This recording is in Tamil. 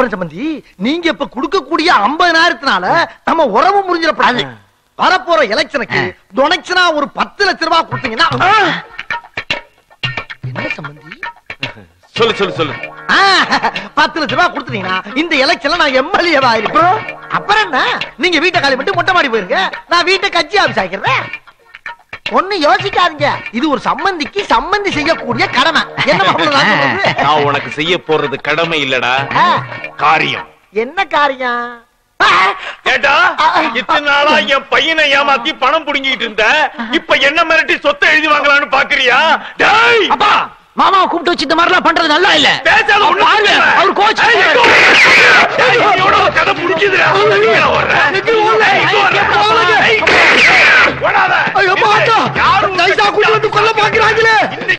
அப்புறம் சம்பந்தி நீங்க இப்ப கொடுக்கக்கூடிய ஐம்பதாயிரத்தினால நம்ம உறவு முறிஞ்சிடப்படாது வரப்போற எலெக்ஷனுக்கு டொனேஷனா ஒரு பத்து லட்ச ரூபாய் கொடுத்தீங்கன்னா என்ன சம்பந்தி சொல்லு சொல்லு சொல்லு ஆ, பத்து லட்ச ரூபாய் கொடுத்தீங்கன்னா இந்த எலெக்ஷன்ல நான் எம்எல்ஏ ஆயிருப்பேன் அப்புறம் என்ன நீங்க வீட்டை காலி பண்ணிட்டு மொட்டை மாடி போயிருங்க நான் வீட்டை கட்சி ஆபீஸ் ஆக்கிறேன் ஒண்ணு யோசிக்காதீங்க இது ஒரு சம்பந்திக்கு சம்பந்தி செய்யக்கூடிய கடமை என்ன மாப்பிள்ளை நான் சொல்றது? நான் உனக்கு செய்ய போறது கடமை இல்லடா ஆ, காரியம் என்ன காரியம் ஆ, ஏட்டா இத்தனை நாளா என் பையனை ஏமாத்தி பணம் புடுங்கிட்டு இருந்த இப்ப என்ன மிரட்டி சொத்தை எழுதி வாங்கலாம்னு பாக்குறியா டேய் அப்பா மாமா கூப்பிட்டு வச்சு இந்த மாதிரிலாம் பண்றது நல்லா இல்ல பேசாத ஒண்ணு பாருங்க, சொல்லல. அவர் கோச் ஏய், எங்க வர்ற? ஏய், இவனோட ஒரு கதை முடிஞ்சுதுடா. எங்கடா வர்ற? ஏய், எங்க வர்ற? ஏய், ஓடாத. ஐயோ, பாத்தா. யாரும் நைசா கூட்டி வந்து கொல்ல பாக்குறாங்களே. இன்னைக்கு